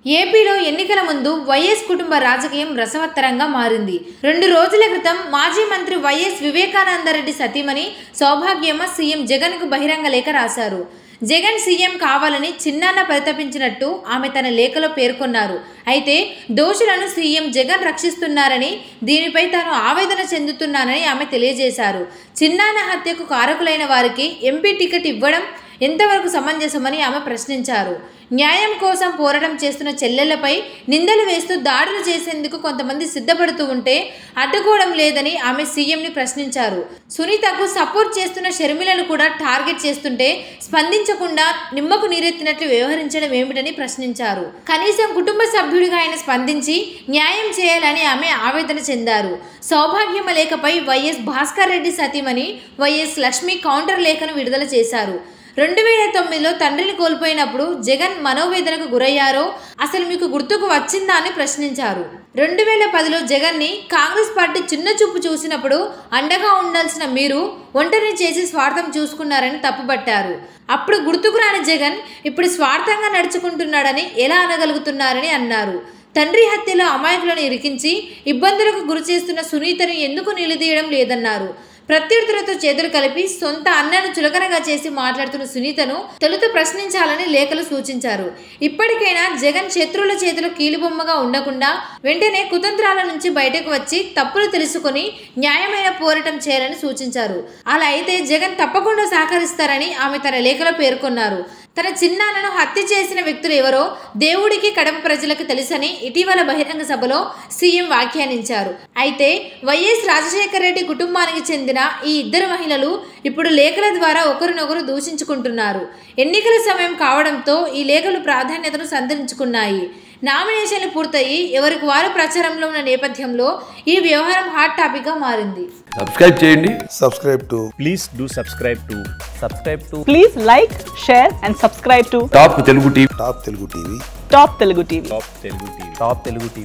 ఏపీలో ఎన్నికల ముందు వైఎస్ కుటుంబ రాజకీయం రసవత్తరంగా మారింది రెండు రోజుల క్రితం మాజీ మంత్రి వైఎస్ వివేకానందరెడ్డి సతీమణి సౌభాగ్యమ్మ సీఎం జగన్కు బహిరంగ లేఖ రాశారు జగన్ సీఎం కావాలని చిన్నాన్న పరితపించినట్టు ఆమె తన లేఖలో పేర్కొన్నారు అయితే దోషులను సీఎం జగన్ రక్షిస్తున్నారని దీనిపై తాను ఆవేదన చెందుతున్నానని ఆమె తెలియజేశారు చిన్నాన్న హత్యకు కారకులైన వారికి ఎంపీ టికెట్ ఇవ్వడం ఎంతవరకు సమంజసమని ఆమె ప్రశ్నించారు న్యాయం కోసం పోరాటం చేస్తున్న చెల్లెళ్లపై నిందలు వేస్తూ దాడులు చేసేందుకు కొంతమంది సిద్ధపడుతూ ఉంటే అడ్డుకోవడం లేదని ఆమె సీఎంని ప్రశ్నించారు సునీతకు సపోర్ట్ చేస్తున్న షర్మిలను కూడా టార్గెట్ చేస్తుంటే స్పందించకుండా నిమ్మకు నీరెత్తినట్లు వ్యవహరించడం ఏమిటని ప్రశ్నించారు కనీసం కుటుంబ సభ్యుడిగా ఆయన స్పందించి న్యాయం చేయాలని ఆమె ఆవేదన చెందారు సౌభాగ్యమ లేఖపై వైఎస్ భాస్కర్ రెడ్డి సతీమణి వైఎస్ లక్ష్మి కౌంటర్ లేఖను విడుదల చేశారు రెండు వేల తొమ్మిదిలో తండ్రిని కోల్పోయినప్పుడు జగన్ మనోవేదనకు గురయ్యారో అసలు మీకు గుర్తుకు వచ్చిందా అని ప్రశ్నించారు రెండు వేల పదిలో జగన్ని కాంగ్రెస్ పార్టీ చిన్న చూపు చూసినప్పుడు అండగా ఉండాల్సిన మీరు ఒంటరిని చేసి స్వార్థం చూసుకున్నారని తప్పుపట్టారు అప్పుడు గుర్తుకు రాని జగన్ ఇప్పుడు స్వార్థంగా నడుచుకుంటున్నాడని ఎలా అనగలుగుతున్నారని అన్నారు తండ్రి హత్యలో అమాయకులను ఇరికించి ఇబ్బందులకు గురి చేస్తున్న సునీతను ఎందుకు నిలదీయడం లేదన్నారు ప్రత్యర్థులతో చేతులు కలిపి సొంత అన్నను చులకనగా చేసి మాట్లాడుతున్న సునీతను తొలుత ప్రశ్నించాలని లేఖలు సూచించారు ఇప్పటికైనా జగన్ శత్రువుల చేతిలో కీలుబొమ్మగా ఉండకుండా వెంటనే కుతంత్రాల నుంచి బయటకు వచ్చి తప్పులు తెలుసుకొని న్యాయమైన పోరాటం చేయాలని సూచించారు అలా అయితే జగన్ తప్పకుండా సహకరిస్తారని ఆమె తన లేఖలో పేర్కొన్నారు తన చిన్నాన్నను హత్య చేసిన వ్యక్తులు ఎవరో దేవుడికి కడప ప్రజలకు తెలుసని ఇటీవల బహిరంగ సభలో సీఎం వ్యాఖ్యానించారు అయితే వైఎస్ రాజశేఖర రెడ్డి కుటుంబానికి చెందిన ఈ ఇద్దరు మహిళలు ఇప్పుడు లేఖల ద్వారా ఒకరినొకరు దూషించుకుంటున్నారు ఎన్నికల సమయం కావడంతో ఈ లేఖలు ప్రాధాన్యతను సంతరించుకున్నాయి నామినేషన్లు పూర్తయి ఎవరికి వారు ప్రచారంలో ఉన్న నేపథ్యంలో ఈ వ్యవహారం హాట్ టాపిక్గా మారింది సబ్స్క్రైబ్ చేయండి subscribe to please do subscribe to subscribe to Please like, share, and subscribe to Top Telugu TV Top Telugu TV. Top Telugu TV. top telugu tv top telugu tv